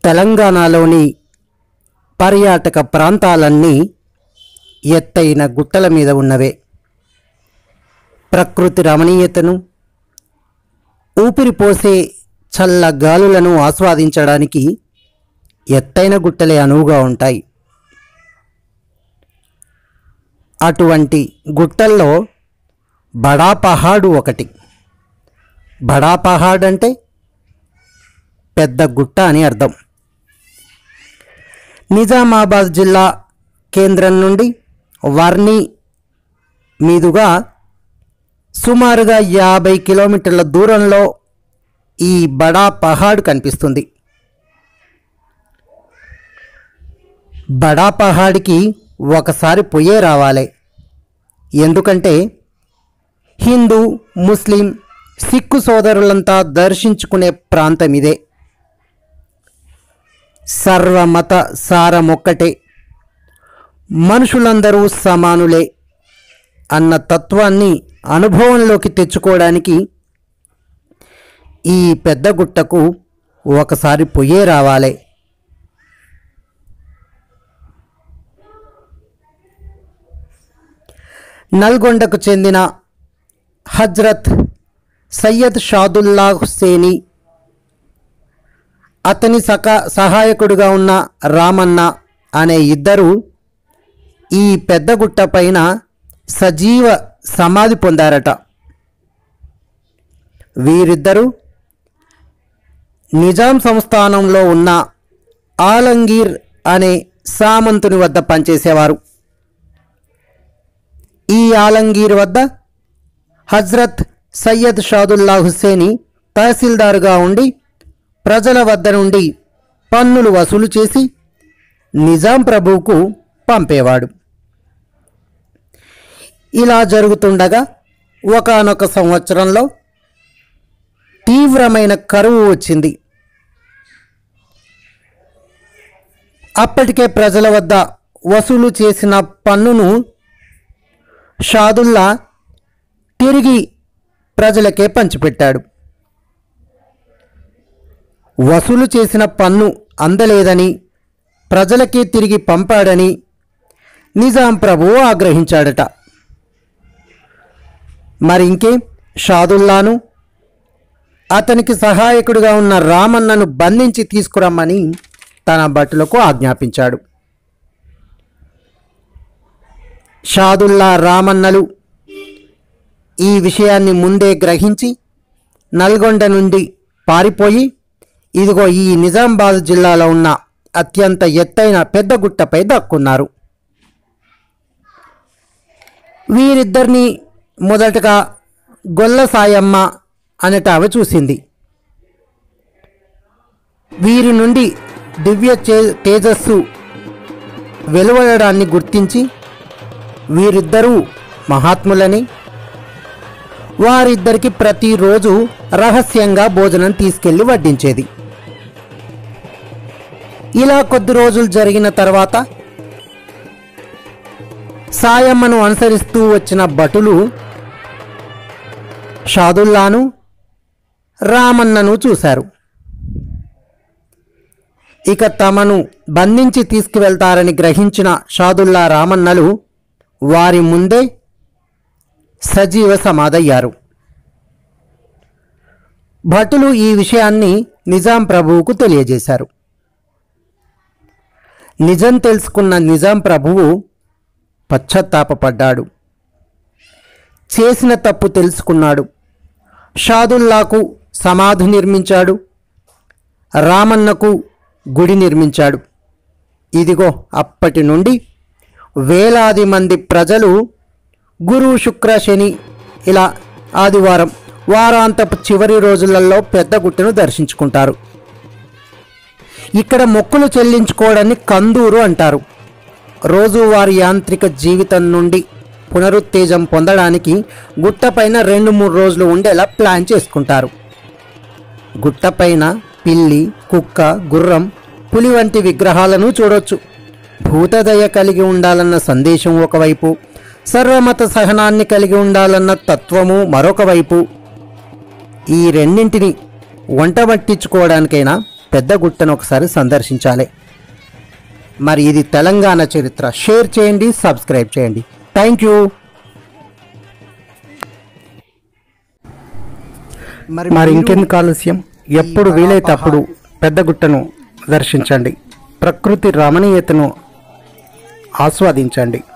తెలంగాణలోని పర్యాటక ప్రాంతాలన్నీ ఎత్తైన గుట్టల మీద ఉన్నవే ప్రకృతి రమణీయతను ఊపిరిపోసే చల్ల గాలులను ఆస్వాదించడానికి ఎత్తైన గుట్టలే అనువుగా ఉంటాయి అటువంటి గుట్టల్లో బడా పహాడు ఒకటి బడా పహాడ్ అంటే పెద్ద గుట్ట అని అర్థం నిజామాబాద్ జిల్లా కేంద్రం నుండి వర్ణి మీదుగా సుమారుగా యాభై కిలోమీటర్ల దూరంలో ఈ బడా పహాడ్ కనిపిస్తుంది బడా పహాడ్కి ఒకసారి పొయ్యే రావాలి ఎందుకంటే హిందూ ముస్లిం సిక్కు సోదరులంతా దర్శించుకునే ప్రాంతం ఇదే సర్వమత సారమొక్కటే మనుషులందరూ సమానులే అన్న తత్వాన్ని అనుభవంలోకి తెచ్చుకోవడానికి ఈ పెద్ద గుట్టకు ఒకసారి పొయ్యే రావాలి నల్గొండకు చెందిన హజ్రత్ సయ్యద్ షాదుల్లా హుస్సేని అతని సక సహాయకుడిగా ఉన్న రామన్న అనే ఇద్దరు ఈ పెద్ద గుట్ట పైన సజీవ సమాధి పొందారట వీరిద్దరూ నిజాం సంస్థానంలో ఉన్న ఆలంగీర్ అనే సామంతుని వద్ద పనిచేసేవారు ఈ ఆలంగీర్ వద్ద హజ్రత్ సయ్యద్ షాదుల్లా హుస్సేని తహసీల్దారుగా ఉండి ప్రజల వద్ద నుండి పన్నులు వసూలు చేసి నిజాం ప్రభువుకు పంపేవాడు ఇలా జరుగుతుండగా ఒకానొక సంవత్సరంలో తీవ్రమైన కరువు వచ్చింది అప్పటికే ప్రజల వద్ద వసూలు చేసిన పన్నును షాదుల్లా తిరిగి ప్రజలకే పంచిపెట్టాడు వసూలు చేసిన పన్ను అందలేదని ప్రజలకే తిరిగి పంపాడని నిజాం ప్రభువు ఆగ్రహించాడట మరి ఇంకేం షాదుల్లాను అతనికి సహాయకుడిగా ఉన్న రామన్నను బంధించి తీసుకురమ్మని తన భటులకు ఆజ్ఞాపించాడు షాదుల్లా రామన్నలు ఈ విషయాన్ని ముందే గ్రహించి నల్గొండ నుండి పారిపోయి ఇదిగో ఈ నిజామాబాద్ జిల్లాలో ఉన్న అత్యంత ఎత్తైన పెద్ద గుట్టపై దక్కున్నారు వీరిద్దరిని మొదటగా గొల్ల సాయమ్మ అనట ఆమె చూసింది వీరి నుండి దివ్య చే- తేజస్సు వెలువడడాన్ని గుర్తించి వీరిద్దరూ మహాత్ములని వారిద్దరికి ప్రతిరోజు రహస్యంగా భోజనం తీసుకెళ్లి వడ్డించేది ఇలా కొద్ది రోజులు జరిగిన తర్వాత సాయమ్మను అనుసరిస్తూ వచ్చిన భటులు షాదుల్లాను రామన్నను చూశారు ఇక తమను బంధించి తీసుకువెళ్తారని గ్రహించిన షాదుల్లా రామన్నలు వారి ముందే సజీవ సమాధయ్యారు భటులు ఈ విషయాన్ని నిజాం ప్రభువుకు తెలియజేశారు నిజం తెలుసుకున్న నిజాం ప్రభువు పశ్చాత్తాపపడ్డాడు చేసిన తప్పు తెలుసుకున్నాడు షాదుల్లాకు సమాధి నిర్మించాడు రామన్నకు గుడి నిర్మించాడు ఇదిగో అప్పటి నుండి వేలాది మంది ప్రజలు గురు శుక్ర శని ఇలా ఆదివారం వారాంతపు చివరి రోజులలో పెద్ద గుట్టను దర్శించుకుంటారు ఇక్కడ మొక్కులు చెల్లించుకోవడాన్ని కందూరు అంటారు రోజువారీ యాంత్రిక జీవితం నుండి పునరుత్తేజం పొందడానికి గుట్టపైన రెండు మూడు రోజులు ఉండేలా ప్లాన్ చేసుకుంటారు గుట్టపైన పిల్లి కుక్క గుర్రం పులి వంటి విగ్రహాలను చూడొచ్చు భూతదయ కలిగి ఉండాలన్న సందేశం ఒకవైపు సర్వమత సహనాన్ని కలిగి ఉండాలన్న తత్వము మరొక వైపు ఈ రెండింటిని వంట పట్టించుకోవడానికైనా పెద్ద గుట్టను ఒకసారి సందర్శించాలి మరి ఇది తెలంగాణ చరిత్ర షేర్ చేయండి సబ్స్క్రైబ్ చేయండి థ్యాంక్ యూ మరి ఇంకెందుకు ఆలస్యం ఎప్పుడు వీలైతే అప్పుడు పెద్ద గుట్టను దర్శించండి ప్రకృతి రమణీయతను ఆస్వాదించండి